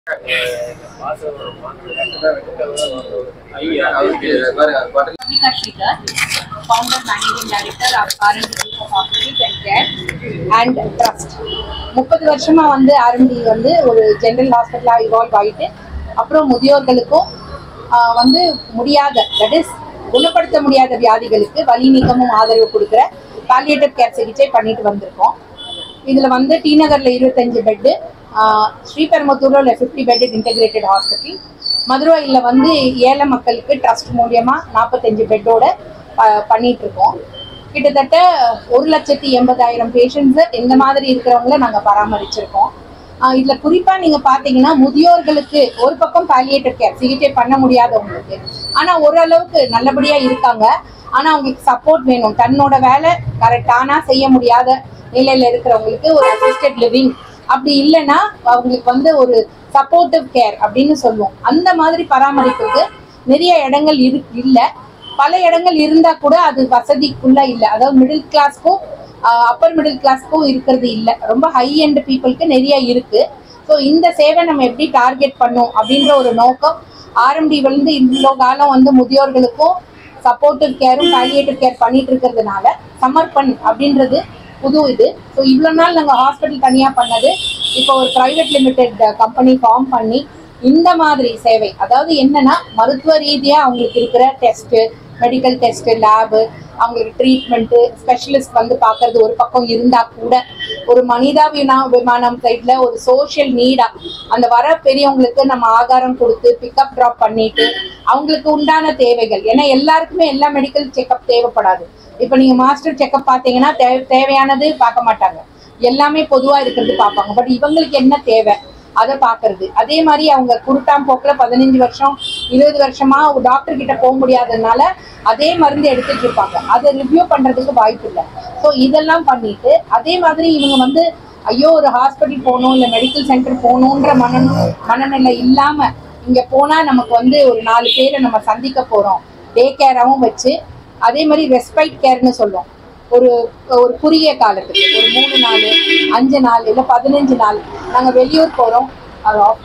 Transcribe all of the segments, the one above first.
Pavika Sridhar, founder managing director of R&D Group of Hospitals and Care and Trust. முப்பது வருஷமா வந்து R&D வந்து ஒரு ஜெனரல் ஹாஸ்பிட்டலா இவால்வ் ஆயிட்டு அப்புறம் முதியோர்களுக்கும் ஆஹ், வந்து முடியாத தட் இஸ் குணப்படுத்த முடியாத வியாதிகளுக்கு வலி நீக்கமும் ஆதரவு கொடுக்குற பாலியேட்டிவ் கேர் சிகிச்சை பண்ணிட்டு வந்திருக்கோம் இதுல வந்து டி நகர்ல இருபத்தஞ்சு பெட்டு ஸ்ரீபெரும்புத்தூர்ல உள்ள ஃபிஃப்டி பெட் இன்டெகிரேட்டட் ஹாஸ்பிட்டல் மதுரையில் வந்து ஏழை மக்களுக்கு ட்ரஸ்ட் மூலியமா நாற்பத்தஞ்சு பெட்டோட பண்ணிட்டு இருக்கோம் கிட்டத்தட்ட ஒரு லட்சத்தி எண்பதாயிரம் பேஷண்ட்ஸை இந்த மாதிரி இருக்கிறவங்கள நாங்கள் பராமரிச்சிருக்கோம் ஆஹ் இதுல குறிப்பா நீங்க பாத்தீங்கன்னா முதியோர்களுக்கு ஒரு பக்கம் பாலியேட்டிவ் கேர் சிகிச்சை பண்ண முடியாதவங்களுக்கு ஆனா ஓரளவுக்கு நல்லபடியா இருக்காங்க ஆனா அவங்களுக்கு சப்போர்ட் வேணும் தன்னோட வேலை கரெக்டானா செய்ய முடியாத நிலையில இருக்கிறவங்களுக்கு ஒரு அசிஸ்டட் லிவிங் அப்படி இல்லைன்னா அவங்களுக்கு வந்து ஒரு சப்போர்ட்டிவ் கேர் அப்படின்னு சொல்லுவோம் அந்த மாதிரி பராமரிப்புக்கு நிறைய இடங்கள் இரு இல்லை பல இடங்கள் இருந்தா கூட அது வசதிக்குள்ள இல்லை அதாவது மிடில் கிளாஸ்க்கும் அப்பர் மிடில் கிளாஸ்க்கும் இருக்கிறது இல்லை ரொம்ப ஹை எண்ட் பீப்புளுக்கு நிறைய இருக்கு ஸோ இந்த சேவை நம்ம எப்படி டார்கெட் பண்ணோம் அப்படின்ற ஒரு நோக்கம் ஆர்எம்டி வந்து இவ்வளோ காலம் வந்து முதியோர்களுக்கும் சப்போர்ட்டிவ் கேரும் பாலியேட்டிவ் கேர் பண்ணிட்டு இருக்கிறதுனால சமர்ப்பன் அப்படின்றது புது இது ஸோ இவ்வளோ நாள் நாங்கள் ஹாஸ்பிட்டல் தனியாக பண்ணது இப்போ ஒரு ப்ரைவேட் லிமிடெட் கம்பெனி ஃபார்ம் பண்ணி இந்த மாதிரி சேவை அதாவது என்னன்னா மருத்துவ ரீதியாக அவங்களுக்கு இருக்கிற டெஸ்ட்டு மெடிக்கல் டெஸ்ட்டு லேபு அவங்களுக்கு ட்ரீட்மெண்ட்டு ஸ்பெஷலிஸ்ட் வந்து பார்க்கறது ஒரு பக்கம் இருந்தால் கூட ஒரு மனிதாபினா விமானம் சைடில் ஒரு சோஷியல் நீடாக அந்த வர பெரியவங்களுக்கு நம்ம ஆகாரம் கொடுத்து பிக்கப் ட்ராப் பண்ணிட்டு அவங்களுக்கு உண்டான தேவைகள் ஏன்னா எல்லாருக்குமே எல்லா மெடிக்கல் செக்கப் தேவைப்படாது இப்போ நீங்கள் மாஸ்டர் செக்கப் பார்த்தீங்கன்னா தே தேவையானது பார்க்க மாட்டாங்க எல்லாமே பொதுவாக இருக்கிறது பார்ப்பாங்க பட் இவங்களுக்கு என்ன தேவை அதை பார்க்கறது அதே மாதிரி அவங்க குருட்டாம் போக்கில் பதினஞ்சு வருஷம் இருபது வருஷமா டாக்டர் கிட்ட போக முடியாததுனால அதே மருந்து எடுத்துட்டு இருப்பாங்க அதை ரிவ்யூ பண்றதுக்கு வாய்ப்பு இல்லை ஸோ இதெல்லாம் பண்ணிட்டு அதே மாதிரி இவங்க வந்து ஐயோ ஒரு ஹாஸ்பிட்டல் போகணும் இல்லை மெடிக்கல் சென்டர் போகணுன்ற மன மனநிலை இல்லாம இங்க போனா நமக்கு வந்து ஒரு நாலு பேரை நம்ம சந்திக்க போறோம் டே கேராகவும் வச்சு அதே மாதிரி ரெஸ்பைட் கேர்னு சொல்லுவோம் ஒரு ஒரு குறுகிய காலத்துக்கு ஒரு மூணு நாள் அஞ்சு நாள் இல்லை பதினஞ்சு நாள் நாங்கள் வெளியூர் போகிறோம் அது ஆஃப்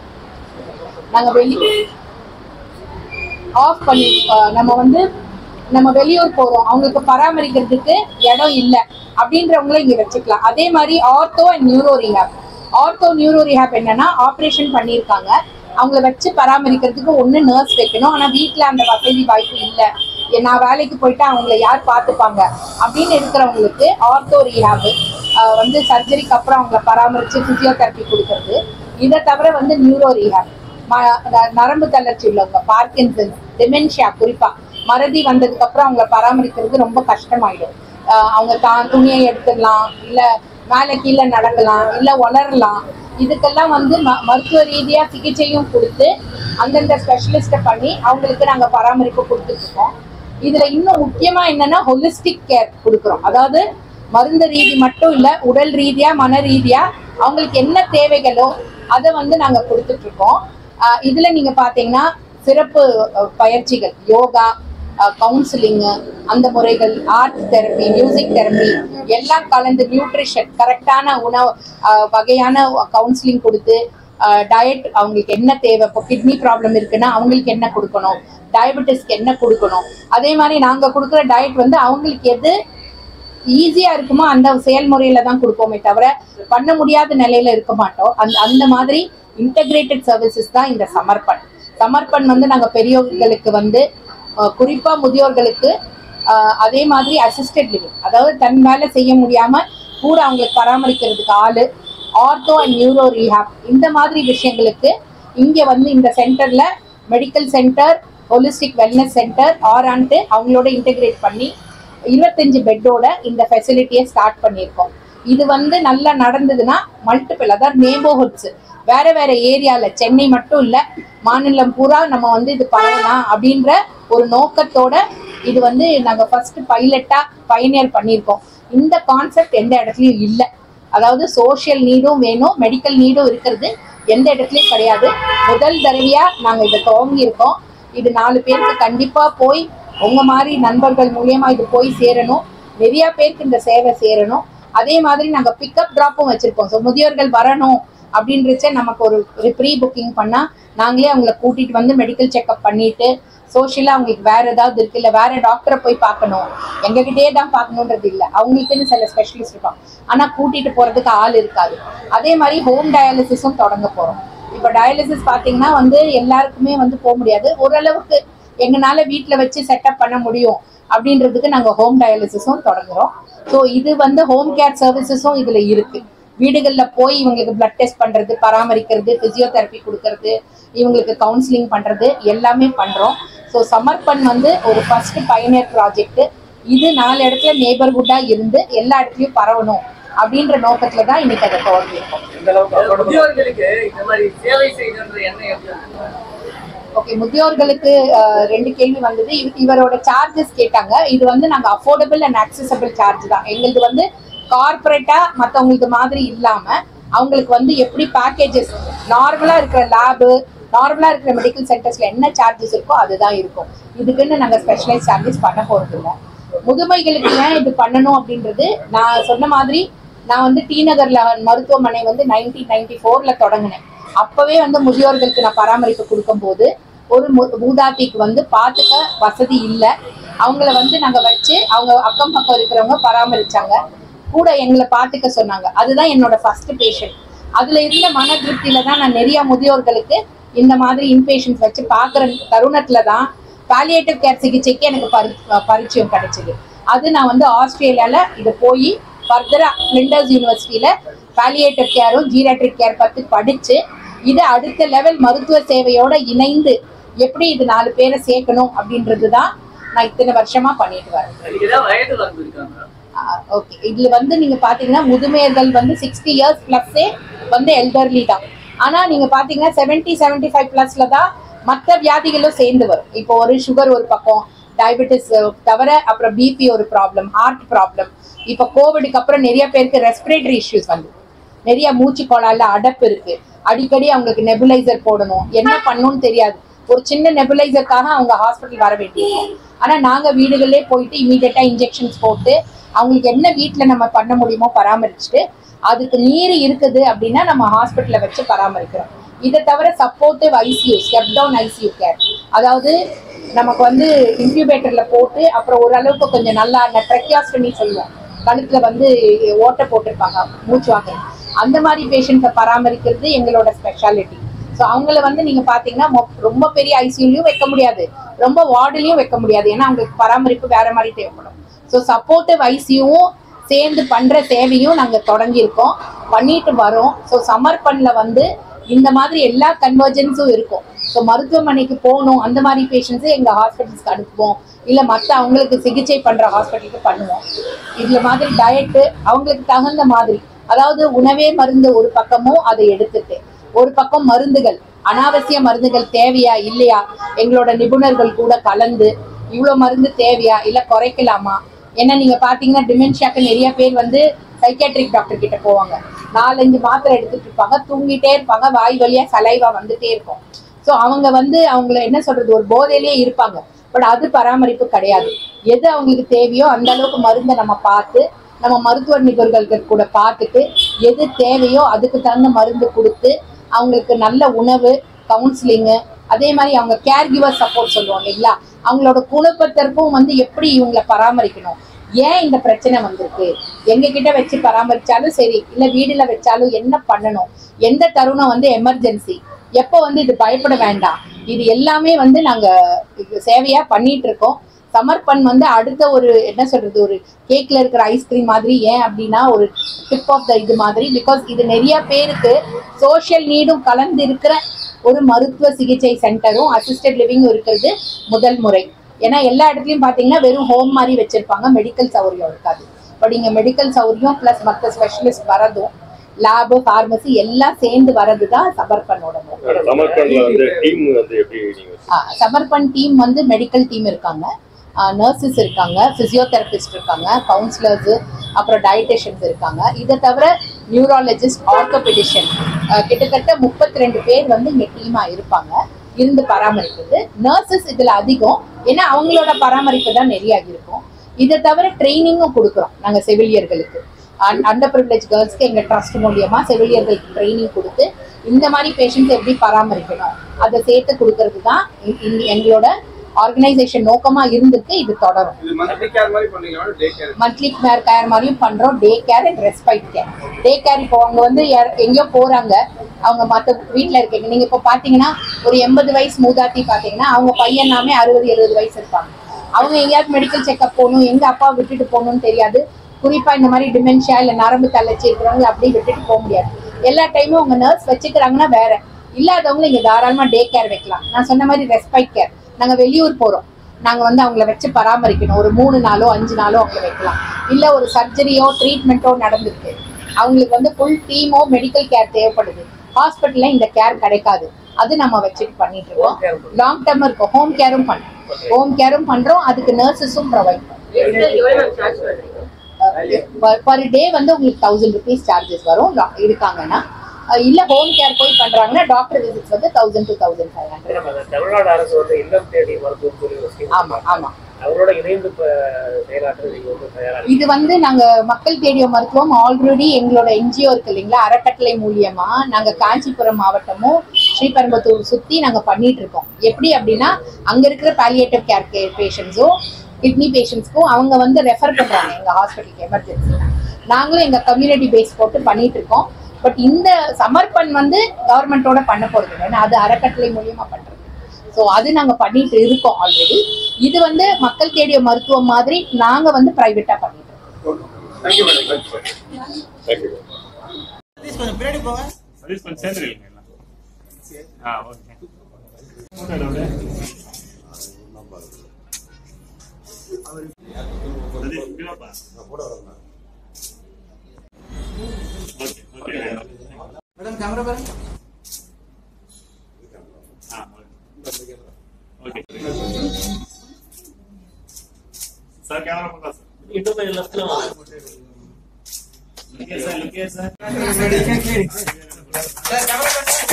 நாங்கள் வெளி ஆஃப் பண்ணி அஹ், நம்ம வந்து நம்ம வெளியூர் போகிறோம் அவங்களுக்கு பராமரிக்கிறதுக்கு இடம் இல்லை அப்படின்றவங்கள இங்கே வச்சுக்கலாம் அதே மாதிரி ortho and neuro rehab ortho neuro rehab என்னன்னா ஆப்ரேஷன் பண்ணியிருக்காங்க அவங்கள வச்சு பராமரிக்கிறதுக்கு ஒன்று நர்ஸ் வைக்கணும் ஆனால் வீட்டில் அந்த வசதி வாய்ப்பு இல்லை நான் வேலைக்கு போயிட்டு அவங்கள யார் பார்த்துப்பாங்க அப்படின்னு இருக்கிறவங்களுக்கு ஆர்த்தோ ரீஹாப் வந்து சர்ஜரிக்கு அப்புறம் அவங்கள பராமரித்து ஃபிசியோதெரப்பி கொடுக்கறது இதை தவிர வந்து நியூரோ ரீஹாப் நரம்பு தளர்ச்சி உள்ளவங்க பார்க்கின்சன்ஸ் டிமென்ஷியா குறிப்பா மறதி வந்ததுக்கு அப்புறம் அவங்கள பராமரிக்கிறது ரொம்ப கஷ்டமாயிடும் ஆஹ் அவங்க தான் துணியை எடுத்துடலாம் இல்ல மேலே கீழே நடக்கலாம் இல்ல வளரலாம் இதுக்கெல்லாம் வந்து ம மருத்துவ ரீதியா சிகிச்சையும் கொடுத்து அந்தந்த ஸ்பெஷலிஸ்ட்டை பண்ணி அவங்களுக்கு நாங்க பராமரிப்பு கொடுத்துட்டு இருக்கோம் இதுல இன்னும் முக்கியமா என்னன்னா ஹொலிஸ்டிக் கேர் கொடுக்குறோம் அதாவது மருந்து ரீதி மட்டும் இல்ல உடல் ரீதியா மன ரீதியா அவங்களுக்கு என்ன தேவைகளோ அதை வந்து நாங்க கொடுத்துட்டு இருக்கோம் ஆஹ் இதுல நீங்க பாத்தீங்கன்னா சிறப்பு அஹ், பயிற்சிகள் யோகா கவுன்சிலிங் அந்த முறைகள் ஆர்ட் தெரப்பி மியூசிக் தெரப்பி எல்லாம் கலந்து நியூட்ரிஷன் கரெக்டான உணவு ஆஹ், வகையான கவுன்சிலிங் கொடுத்து டயட் அவங்களுக்கு என்ன தேவை இப்போ கிட்னி ப்ராப்ளம் இருக்குன்னா அவங்களுக்கு என்ன கொடுக்கணும் டயபெட்டிஸ்க்கு என்ன கொடுக்கணும் அதே மாதிரி நாங்க கொடுக்குற டயட் வந்து அவங்களுக்கு எது ஈஸியா இருக்குமோ அந்த செயல்முறையில தான் கொடுப்போமே தவிர பண்ண முடியாத நிலையில இருக்க மாட்டோம் அந்த அந்த மாதிரி இன்டகிரேட்டட் சர்வீசஸ் தான் இந்த சமர்ப்பன் சமர்ப்பன் வந்து நாங்க பெரியவர்களுக்கு வந்து அஹ், குறிப்பா முதியோர்களுக்கு அஹ், அதே மாதிரி அசிஸ்டட் லிவிங் அதாவது தன் வேலை செய்ய முடியாம கூட அவங்களுக்கு பராமரிக்கிறதுக்கு ஆளு ஆர்த்தோ அண்ட் நியூரோ ரீஹாப் இந்த மாதிரி விஷயங்களுக்கு இங்க வந்து இந்த சென்டர்ல medical centre holistic wellness centre ஆரான்ட்டு அவங்களோட இன்டெகிரேட் பண்ணி இருபத்தஞ்சு பெட்டோட இந்த ஃபெசிலிட்டியை ஸ்டார்ட் பண்ணியிருக்கோம் இது வந்து நல்லா நடந்ததுன்னா மல்டிபிள் அதாவது நேபர்ஹுட்ஸ் வேற வேற ஏரியால சென்னை மட்டும் இல்ல மாநிலம் பூரா நம்ம வந்து இது பண்ணலாம் அப்படின்ற ஒரு நோக்கத்தோட இது வந்து நாங்க ஃபர்ஸ்ட் பைலட்டா பயனியர் பண்ணியிருக்கோம் இந்த கான்செப்ட் எந்த இடத்துலயும் இல்லை அதாவது சோஷியல் நீடும் வேணும் மெடிக்கல் நீடும் இருக்கிறது எந்த இடத்துலயும் கிடையாது முதல் தடவையா நாங்க இதை துவங்கி இருக்கோம் இது நாலு பேருக்கு கண்டிப்பா போய் உங்க மாதிரி நண்பர்கள் மூலியமா இது போய் சேரணும் நிறைய பேருக்கு இந்த சேவை சேரணும் அதே மாதிரி நாங்க பிக்கப் டிராப்பும் வச்சிருக்கோம் ஸோ முதியோர்கள் வரணும் அப்படின்றச்ச நமக்கு ஒரு ஒரு ப்ரீ புக்கிங் பண்ணா நாங்களே அவங்கள கூட்டிட்டு வந்து மெடிக்கல் செக்அப் பண்ணிட்டு சோஷியலா அவங்களுக்கு வேற ஏதாவது இருக்கு இல்ல வேற டாக்டரை போய் பார்க்கணும் எங்ககிட்டயே தான் பார்க்கணுன்றது இல்லை அவங்களுக்குன்னு சில ஸ்பெஷலிஸ்ட் இருப்பாங்க ஆனா கூட்டிட்டு போறதுக்கு ஆள் இருக்காது அதே மாதிரி ஹோம் டயாலிசிஸும் தொடங்க போறோம் இப்போ டயாலிசிஸ் பாத்தீங்கன்னா வந்து எல்லாருக்குமே வந்து போக முடியாது ஓரளவுக்கு எங்கனால வீட்ல வச்சு செட்டப் பண்ண முடியும் அப்படின்றதுக்கு நாங்க ஹோம் டயாலிசிஸும் தொடங்குறோம் ஸோ இது வந்து ஹோம் கேர் சர்வீசஸும் இதுல இருக்கு வீடுகளில் போய் இவங்களுக்கு பிளட் டெஸ்ட் பண்றது பராமரிக்கிறது பிசியோதெரப்பி கொடுக்கறது இவங்களுக்கு கவுன்சிலிங் பண்றது எல்லாமே பண்றோம் ஸோ சமர்ப்பன் வந்து ஒரு ஃபர்ஸ்ட் பயனர் ப்ராஜெக்ட் இது நாலு இடத்துல நேபர்ஹுட்டா இருந்து எல்லா இடத்துலயும் பரவணும் அப்படின்ற நோக்கத்துல தான் இன்னைக்கு அதை துவங்கியிருக்கோம் இந்த அளவுக்கு affordable. முதியோர்களுக்கு இந்த மாதிரி சேவை செய்யணுன்ற எண்ணம் எப்படி இருக்கு? ஓகே முதியோர்களுக்கு அஹ், ரெண்டு கேள்வி வந்தது இவ- இவரோட சார்ஜஸ் கேட்டாங்க இது வந்து நாங்க அஃபோர்டபுள் அண்ட் accessible சார்ஜ் தான் எங்களுக்கு வந்து கார்பரேட்டா மத்தவங்களுக்கு மாதிரி இல்லாம அவங்களுக்கு வந்து எப்படி பேக்கேஜஸ் நார்மலா இருக்கிற லேபு நார்மலா இருக்கிற மெடிக்கல் சென்டர்ஸ்ல என்ன சார்ஜஸ் இருக்கோ அதுதான் இருக்கும் இதுக்குன்னு நாங்க ஸ்பெஷலைஸ் சார்ஜஸ் பண்ண போறது இல்ல முதுமைகளுக்கு ஏன் இது பண்ணணும் அப்படின்றது நான் சொன்ன மாதிரி நான் வந்து டி நகர்ல மருத்துவமனை வந்து நைன்டீன் நைன்டி ஃபோர்ல தொடங்கினேன் அப்பவே வந்து முதியோர்களுக்கு நான் பராமரிப்பு கொடுக்கும்போது ஒரு மு- மூதாட்டிக்கு வந்து பார்த்துக்க வசதி இல்லை அவங்கள வந்து நாங்க வச்சு அவங்க அக்கம் பக்கம் இருக்கிறவங்க பராமரிச்சாங்க கூட எங்களை பார்த்துக்க சொன்னாங்க அதுதான் என்னோட ஃபர்ஸ்ட் பேஷண்ட் அதுல இருந்த மன திருப்தியில தான் நான் நிறைய முதியோர்களுக்கு இந்த மாதிரி இன்பேஷன்ஸ் வச்சு பார்க்குற தருணத்துல தான் பாலியேட்டிவ் கேர் சிகிச்சைக்கு எனக்கு பரி பரிச்சயம் கிடைச்சது அது நான் வந்து ஆஸ்திரேலியால இது போய் ஃபர்தரா ஃபிளிண்டர்ஸ் யூனிவர்சிட்டியில பாலியேட்டிவ் கேரும் ஜீராட்ரிக் கேர் பத்தி படிச்சு இது அடுத்த லெவல் மருத்துவ சேவையோட இணைந்து எப்படி இது நாலு பேரை சேர்க்கணும் அப்படின்றது தான் நான் இத்தனை வருஷமா பண்ணிட்டு வரேன் இதுக்கு ஏதாவது வயது வரம்பு இருக்காங்க ஓகே இதுல வந்து நீங்க பாத்தீங்கன்னா முதுமையர்கள் வந்து சிக்ஸ்டி இயர்ஸ் பிளஸ்ஸே வந்து எல்டர்லி தான் ஆனா நீங்க பாத்தீங்கன்னா செவன்டி செவன்டி ஃபைவ் பிளஸ்ல தான் மற்ற வியாதிகளும் சேர்ந்து வரும் இப்போ ஒரு சுகர் ஒரு பக்கம் டயபெட்டிஸ் தவிர அப்புறம் பிபி ஒரு ப்ராப்ளம் ஹார்ட் ப்ராப்ளம் இப்போ கோவிடுக்கு அப்புறம் நிறைய பேருக்கு ரெஸ்பிரேட்டரி இஷ்யூஸ் வந்து நிறைய மூச்சு கோளாறுல அடப்பு இருக்கு அடிக்கடி அவங்களுக்கு நெபுலைசர் போடணும் என்ன பண்ணணும்னு தெரியாது ஒரு சின்ன நெபுலைசருக்காக அவங்க ஹாஸ்பிட்டல் வர வேண்டியிருக்கும் ஆனா நாங்க வீடுகளே போயிட்டு இமீடியட்டா இன்ஜெக்ஷன்ஸ் போட்டு அவங்களுக்கு என்ன வீட்ல நம்ம பண்ண முடியுமோ பராமரிச்சுட்டு அதுக்கு மீறி இருக்குது அப்படின்னா நம்ம ஹாஸ்பிட்டல்ல வச்சு பராமரிக்கிறோம் இதை தவிர supportive ICU step down ICU care அதாவது நமக்கு வந்து இன்க்யூபேட்டர்ல போட்டு அப்புறம் ஓரளவுக்கு கொஞ்சம் நல்லா ட்ரெக்கியாஸ்டமி சொல்லுவோம் கழுத்துல வந்து ஓட்டை போட்டிருப்பாங்க மூச்சு வாங்க அந்த மாதிரி பேஷண்ட்டை பராமரிக்கிறது எங்களோட ஸ்பெஷாலிட்டி ஸோ அவங்கள வந்து நீங்க பாத்தீங்கன்னா மொ- ரொம்ப பெரிய ஐசியூலையும் வைக்க முடியாது ரொம்ப வார்டுலயும் வைக்க முடியாது ஏன்னா அவங்களுக்கு பராமரிப்பு வேற மாதிரி தேவைப்படும் ஸோ சப்போர்ட்டிவ் ஐசியூவும் சேர்ந்து பண்ற சேவையும் நாங்க தொடங்கியிருக்கோம் பண்ணிட்டு வரோம் ஸோ சமர்ப்பன்ல வந்து இந்த மாதிரி எல்லா கன்வர்ஜென்ஸும் இருக்கும் ஸோ மருத்துவமனைக்கு போகணும் அந்த மாதிரி பேஷண்ட்ஸை எங்க ஹாஸ்பிட்டல்ஸ்க்கு அனுப்புவோம் இல்ல மற்ற அவங்களுக்கு சிகிச்சை பண்ற ஹாஸ்பிட்டலுக்கு பண்ணுவோம் இதுல மாதிரி டயட்டு அவங்களுக்கு தகுந்த மாதிரி அதாவது உணவே மருந்து ஒரு பக்கமும் அதை எடுத்துட்டு ஒரு பக்கம் மருந்துகள் அனாவசிய மருந்துகள் தேவையா இல்லையா எங்களோட நிபுணர்கள் கூட கலந்து இவ்வளவு மருந்து தேவையா இல்ல குறைக்கலாமா ஏன்னா நீங்க பாத்தீங்கன்னா டிமென்ஷியாக்கு நிறைய பேர் வந்து சைக்காட்ரிக் டாக்டர் கிட்ட போவாங்க நாலஞ்சு மாத்திரை எடுத்துட்டு இருப்பாங்க தூங்கிட்டே இருப்பாங்க வாய் வழியா சலைவா வந்துட்டே இருக்கும் ஸோ அவங்க வந்து அவங்கள என்ன சொல்றது ஒரு போதையிலேயே இருப்பாங்க பட் அது பராமரிப்பு கிடையாது எது அவங்களுக்கு தேவையோ அந்த அளவுக்கு மருந்தை நம்ம பார்த்து நம்ம மருத்துவ நிபுணர்கள் கூட பார்த்துட்டு எது தேவையோ அதுக்கு தகுந்த மருந்து கொடுத்து அவங்களுக்கு நல்ல உணவு கவுன்சிலிங்கு அதே மாதிரி அவங்க கேர் கிவர் சப்போர்ட் சொல்லுவாங்க இல்லைங்களா அவங்களோட குணப்பத்திற்கும் வந்து எப்படி இவங்களை பராமரிக்கணும் ஏன் இந்த பிரச்சனை வந்திருக்கு எங்க கிட்ட வச்சு பராமரிச்சாலும் சரி இல்ல வீடுல வச்சாலும் என்ன பண்ணணும் எந்த தருணம் வந்து எமர்ஜென்சி எப்போ வந்து இது பயப்பட வேண்டாம் இது எல்லாமே வந்து நாங்க இது சேவையா பண்ணிட்டு இருக்கோம் சமர்ப்பன் வந்து அடுத்த ஒரு என்ன சொல்றது ஒரு கேக்ல இருக்கிற ஐஸ்கிரீம் மாதிரி ஏன் அப்படின்னா ஒரு டிப் ஆஃப் த இது மாதிரி பிகாஸ் இது நிறைய பேருக்கு சோஷியல் நீடும் கலந்து இருக்கிற ஒரு மருத்துவ சிகிச்சை சென்டரும் அசிஸ்டட் லிவிங்கும் இருக்கிறது முதல் முறை ஏன்னா எல்லா இடத்துலயும் பாத்தீங்கன்னா வெறும் ஹோம் மாதிரி வச்சிருப்பாங்க மெடிக்கல் சௌகரியம் இருக்காது பட் இங்க மெடிக்கல் சௌகரியம் பிளஸ் மற்ற ஸ்பெஷலிஸ்ட் வரதும் லேபு ஃபார்மசி எல்லாம் சேர்ந்து வர்றது தான் சமர்ப்பனோட நோக்கம் சமர்ப்பண்ல வந்து டீம் வந்து எப்படி நீங்க ஆ, சமர்ப்பன் டீம் வந்து மெடிக்கல் டீம் இருக்காங்க நர்சஸ் இருக்காங்க பிசியோதெரபிஸ்ட் இருக்காங்க கவுன்சிலர்ஸ் அப்புறம் டயட்டிஷியன்ஸ் இருக்காங்க இதை தவிர நியூராலஜிஸ்ட் ஆர்த்தோபெடிஷியன் கிட்டத்தட்ட முப்பத்தி ரெண்டு பேர் வந்து இங்க டீமா இருப்பாங்க இருந்து பராமரிக்கிறது நர்சஸ் இதுல அதிகம் ஏன்னா அவங்களோட பராமரிப்பு தான் நிறைய இருக்கும் இதை தவிர ட்ரைனிங்கும் கொடுக்குறோம் நாங்க செவிலியர்களுக்கு அண்டர் ப்ரிவிலேஜ் கேர்ள்ஸ்க்கு எங்க ட்ரஸ்ட் மூலியமா செவிலியர்களுக்கு ட்ரைனிங் கொடுத்து இந்த மாதிரி பேஷண்ட்ஸ் எப்படி பராமரிக்கணும் அதை சேர்த்து கொடுக்கறது தான் இ- இங்க- எங்களோட ஆர்கனைசேஷன் நோக்கமா இருந்திருக்கு இது தொடரும் இது மந்த்லி கேர் மாதிரி பண்ணீங்களா day care monthly care care மாதிரியும் பண்றோம் day care and respite care day care இப்போ அவங்க வந்து யார்- எங்கேயோ போறாங்க அவங்க மற்ற வீட்டில் இருக்கீங்க நீங்க இப்போ பாத்தீங்கன்னா ஒரு எண்பது வயசு மூதாட்டி பாத்தீங்கன்னா அவங்க பையன் எல்லாமே அறுபது எழுபது வயசு இருப்பாங்க அவங்க எங்கேயாவது மெடிக்கல் செக்அப் போகணும் எங்க அப்பா விட்டுட்டு போகணும்னு தெரியாது குறிப்பா இந்த மாதிரி டிமென்ஷியா இல்ல நரம்பு தளர்ச்சி இருக்கிறவங்க அப்படியே விட்டுட்டு போக முடியாது எல்லா டைமும் உங்க நர்ஸ் வச்சுக்கிறாங்கன்னா வேற இல்லாதவங்க இங்க தாராளமா டே கேர் வைக்கலாம் நான் சொன்ன மாதிரி ரெஸ்பைட் கேர் நாங்க வெளியூர் போறோம் நாங்க வந்து அவங்கள வச்சு பராமரிக்கணும் ஒரு மூணு நாளோ அஞ்சு நாளோ அவங்கள வைக்கலாம் இல்ல ஒரு சர்ஜரியோ ட்ரீட்மெண்ட்டோ நடந்திருக்கு அவங்களுக்கு வந்து ஃபுல் டீமோ மெடிக்கல் கேர் தேவைப்படுது ஹாஸ்பிட்டல்ல இந்த கேர் கிடைக்காது அது நம்ம வச்சுட்டு பண்ணிட்டு இருக்கோம் லாங் டேர்ம் இருக்கும் ஹோம் கேரும் பண்றோம் ஹோம் கேரும் பண்றோம் அதுக்கு நர்சஸும் ப்ரொவைட் பண்றோம் பர் டே வந்து உங்களுக்கு தௌசண்ட் ருபீஸ் சார்ஜஸ் வரும் doc- இருக்காங்கன்னா அஹ் இல்ல ஹோம் கேர் போய் பண்றாங்கன்னா டாக்டர் விசிட்ஸ் வந்து thousand two thousand five hundred நம்ம அந்த தமிழ்நாடு அரசு வந்து இல்லம் தேடி மருத்துவம் சொல்லி ஒரு scheme ஆமா ஆமா அவரோட இணைந்து இப்ப செயலாற்ற நீங்க வந்து தயாரா இது வந்து நாங்க மக்கள் தேடிய மருத்துவம் ஆல்ரெடி எங்களோட என்ஜிஓ இருக்கு இல்லைங்களா அறக்கட்டளை மூலியமா நாங்க காஞ்சிபுரம் மாவட்டமும் ஸ்ரீபெரும்புத்தூர் சுத்தி நாங்க பண்ணிட்டு இருக்கோம் எப்படி அப்படின்னா அங்க இருக்கிற பாலியேட்டிவ் கேர் கேர் பேஷண்ட்ஸும் கிட்னி பேஷண்ட்ஸ்க்கும் அவங்க வந்து ரெஃபர் பண்றாங்க எங்க ஹாஸ்பிட்டலுக்கு எமர்ஜென்சி நாங்களும் எங்க கம்யூனிட்டி பேஸ் போட்டு பண்ணிட்டு இருக்கோம் பட் இந்த சமர்ப்பன் வந்து கவர்மெண்டோட பண்ண போறது இல்லை ஏன்னா அது அறக்கட்டளை மூலியமா பண்றது ஸோ அது நாங்க பண்ணிட்டு இருக்கோம் ஆல்ரெடி இது வந்து மக்கள் தேடிய மருத்துவம் மாதிரி நாங்க வந்து பிரைவேட்டா பண்ணிட்டு இருக்கோம் தேங்க்யூ மேடம் தேங்க்யூ சர்வீஸ் கொஞ்சம் சேர்ந்துருக்கீங்க எல்லாம் ஆ ஓகே சதீஷ், இங்க வாப்பா. Okay, okay. ஆ, ஓகே. ஓகே. சார் கேமரா பண்ணலாம் சார் இன்னும் கொஞ்சம் லெஃப்ட்ல வாங்க லுக்கே சார் லுக்கே சார்